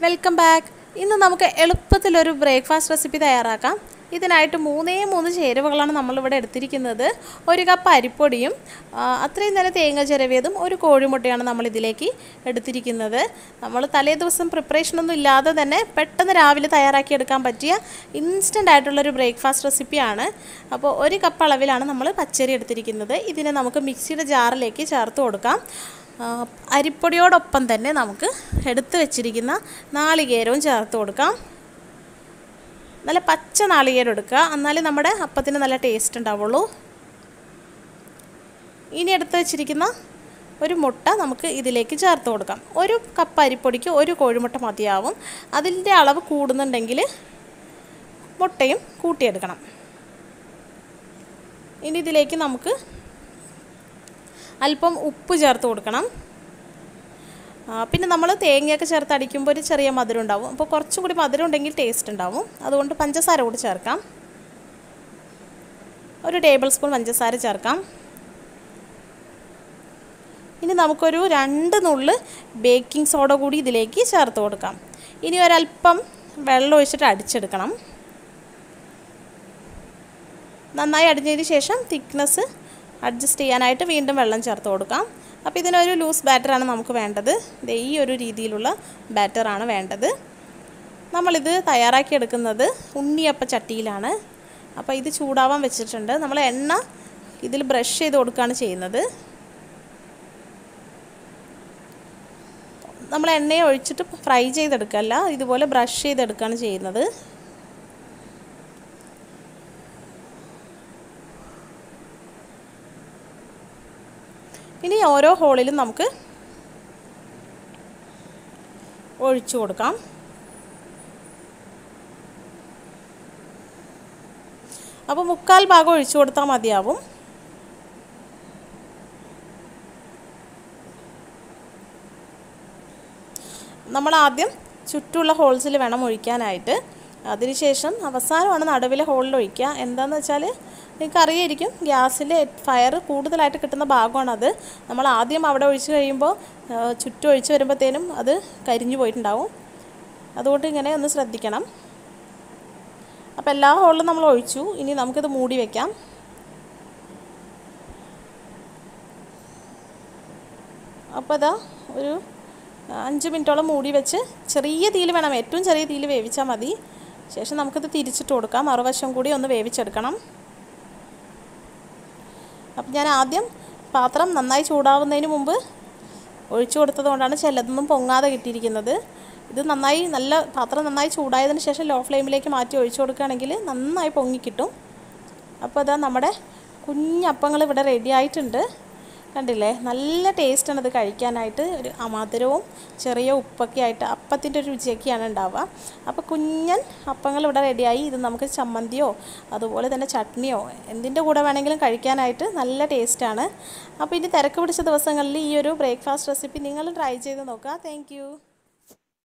welcome back ഇന്ന് നമുക്ക് എളുപ്പത്തിലൊരു breakfast recipe തയ്യാറാക്കാം ഇതിനായിട്ട് മൂന്നേ മൂന്ന് ചേരുവകളാണ് നമ്മളിവിടെ എടുത്തിരിക്കുന്നത് ഒരു കപ്പ് അരിപ്പൊടിയും ആ, അത്രയും തന്നെ തേങ്ങ ചിരവിയതും ഒരു കോഴിമുട്ടയാണ് നമ്മൾ ഇതിലേക്ക് എടുത്തിരിക്കുന്നത് നമ്മൾ തലേ ദിവസം പ്രിപ്പറേഷനൊന്നും ഇല്ലാതെ തന്നെ പെട്ടെന്ന് രാവിലെ തയ്യാറാക്കി എടുക്കാൻ പറ്റിയ ഇൻസ്റ്റൻ്റ് ആയിട്ടുള്ളൊരു ബ്രേക്ക്ഫാസ്റ്റ് റെസിപ്പിയാണ് അപ്പോൾ ഒരു കപ്പ് അളവിലാണ് നമ്മൾ പച്ചരി എടുത്തിരിക്കുന്നത് ഇതിനെ നമുക്ക് മിക്സിയുടെ ജാറിലേക്ക് ചേർത്ത് കൊടുക്കാം ആ, അരിപ്പൊടിയോടൊപ്പം തന്നെ നമുക്ക് എടുത്തു വെച്ചിരിക്കുന്ന നാളികേരവും ചേർത്ത് കൊടുക്കാം നല്ല പച്ച നാളികേരം എടുക്കുക എന്നാലേ നമ്മുടെ അപ്പത്തിന് നല്ല ടേസ്റ്റ് ഉണ്ടാവുള്ളൂ ഇനി എടുത്ത് വെച്ചിരിക്കുന്ന ഒരു മുട്ട നമുക്ക് ഇതിലേക്ക് ചേർത്ത് കൊടുക്കാം ഒരു കപ്പ് അരിപ്പൊടിക്ക് ഒരു കോഴിമുട്ട മതിയാവും അതിൻ്റെ അളവ് കൂടുന്നുണ്ടെങ്കിൽ മുട്ടയും കൂട്ടിയെടുക്കണം ഇനി ഇതിലേക്ക് നമുക്ക് അല്പം ഉപ്പ് ചേർത്ത് കൊടുക്കണം ആ, പിന്നെ നമ്മൾ തേങ്ങയൊക്കെ ചേർത്ത് അടിക്കുമ്പോൾ ഒരു ചെറിയ മധുരം ഉണ്ടാവും അപ്പോൾ കുറച്ചും കൂടി മധുരം ഉണ്ടെങ്കിൽ ടേസ്റ്റ് ഉണ്ടാവും അതുകൊണ്ട് പഞ്ചസാര കൂടി ചേർക്കാം ഒരു ടേബിൾ സ്പൂൺ പഞ്ചസാര ചേർക്കാം ഇനി നമുക്കൊരു രണ്ട് നുള്ള് ബേക്കിംഗ് സോഡ കൂടി ഇതിലേക്ക് ചേർത്ത് കൊടുക്കാം ഇനി ഒരല്പം വെള്ളം ഒഴിച്ചിട്ട് അടിച്ചെടുക്കണം നന്നായി അടിഞ്ഞതിന് ശേഷം തിക്നെസ് അഡ്ജസ്റ്റ് ചെയ്യാനായിട്ട് വീണ്ടും വെള്ളം ചേർത്ത് കൊടുക്കാം അപ്പോൾ ഇതിനൊരു ലൂസ് ബാറ്ററാണ് നമുക്ക് വേണ്ടത് ദേ ഈ ഒരു രീതിയിലുള്ള ബാറ്ററാണ് വേണ്ടത് നമ്മളിത് തയ്യാറാക്കിയെടുക്കുന്നത് ഉണ്ണിയപ്പ ചട്ടിയിലാണ് അപ്പോൾ ഇത് ചൂടാവാൻ വെച്ചിട്ടുണ്ട് നമ്മൾ എണ്ണ ഇതിൽ ബ്രഷ് ചെയ്ത് കൊടുക്കുകയാണ് ചെയ്യുന്നത് നമ്മൾ എണ്ണയെ ഒഴിച്ചിട്ട് ഫ്രൈ ചെയ്തെടുക്കല്ല ഇതുപോലെ ബ്രഷ് ചെയ്തെടുക്കുകയാണ് ചെയ്യുന്നത് ഇനി ഓരോ ഹോളിലും നമുക്ക് ഒഴിച്ചു കൊടുക്കാം അപ്പോൾ മുക്കാൽ ഭാഗം ഒഴിച്ചു കൊടുത്താൽ മതിയാവും നമ്മൾ ആദ്യം ചുറ്റുമുള്ള ഹോൾസിൽ വേണം ഒഴിക്കാനായിട്ട് അതിനുശേഷം അവസാനമാണ് നടുവിലെ ഹോളിൽ ഒഴിക്കുക എന്താണെന്ന് വെച്ചാൽ നിങ്ങൾക്ക് അറിയായിരിക്കും ഗ്യാസിൽ ഫയർ കൂടുതലായിട്ട് കിട്ടുന്ന ഭാഗമാണത് നമ്മൾ ആദ്യം അവിടെ ഒഴിച്ച് കഴിയുമ്പോൾ ആ, ചുറ്റും ഒഴിച്ച് വരുമ്പോഴത്തേനും അത് കരിഞ്ഞു പോയിട്ടുണ്ടാവും അതുകൊണ്ട് ഇങ്ങനെ ഒന്ന് ശ്രദ്ധിക്കണം അപ്പോൾ എല്ലാ ഹോളിലും നമ്മൾ ഒഴിച്ചു ഇനി നമുക്കിത് മൂടി വയ്ക്കാം അപ്പോൾ അതാ ഒരു അഞ്ച് മിനിറ്റോളം മൂടി വെച്ച് ചെറിയ തീയിൽ വേണം ഏറ്റവും ചെറിയ തീയിൽ വേവിച്ചാൽ മതി ശേഷം നമുക്കിത് തിരിച്ചിട്ട് കൊടുക്കാം മറുവശം കൂടി ഒന്ന് വേവിച്ചെടുക്കണം അപ്പം ഞാൻ ആദ്യം പാത്രം നന്നായി ചൂടാവുന്നതിന് മുമ്പ് ഒഴിച്ചു കൊടുത്തത് കൊണ്ടാണ് ചിലതൊന്നും പൊങ്ങാതെ കിട്ടിയിരിക്കുന്നത് ഇത് നന്നായി നല്ല പാത്രം നന്നായി ചൂടായതിന് ശേഷം ലോ ഫ്ലെയിമിലേക്ക് മാറ്റി ഒഴിച്ചു കൊടുക്കുകയാണെങ്കിൽ നന്നായി പൊങ്ങി കിട്ടും അപ്പോൾ അതാ നമ്മുടെ കുഞ്ഞപ്പങ്ങൾ ഇവിടെ റെഡി ആയിട്ടുണ്ട് കണ്ടില്ലേ നല്ല ടേസ്റ്റാണ് ഇത് കഴിക്കാനായിട്ട് ഒരു മധുരവും ചെറിയ ഉപ്പൊക്കെ ആയിട്ട് അപ്പത്തിൻ്റെ ഒരു രുചിയൊക്കെയാണ് ഉണ്ടാവുക അപ്പോൾ കുഞ്ഞൻ അപ്പങ്ങൾ ഇവിടെ റെഡിയായി ഇത് നമുക്ക് ചമ്മന്തിയോ അതുപോലെ തന്നെ ചട്നിയോ എന്തിൻ്റെ കൂടെ വേണമെങ്കിലും കഴിക്കാനായിട്ട് നല്ല ടേസ്റ്റാണ് അപ്പോൾ ഇനി തിരക്ക് പിടിച്ച ദിവസങ്ങളിൽ ഈ ഒരു ബ്രേക്ക്ഫാസ്റ്റ് റെസിപ്പി നിങ്ങൾ ട്രൈ ചെയ്ത് നോക്കുക താങ്ക്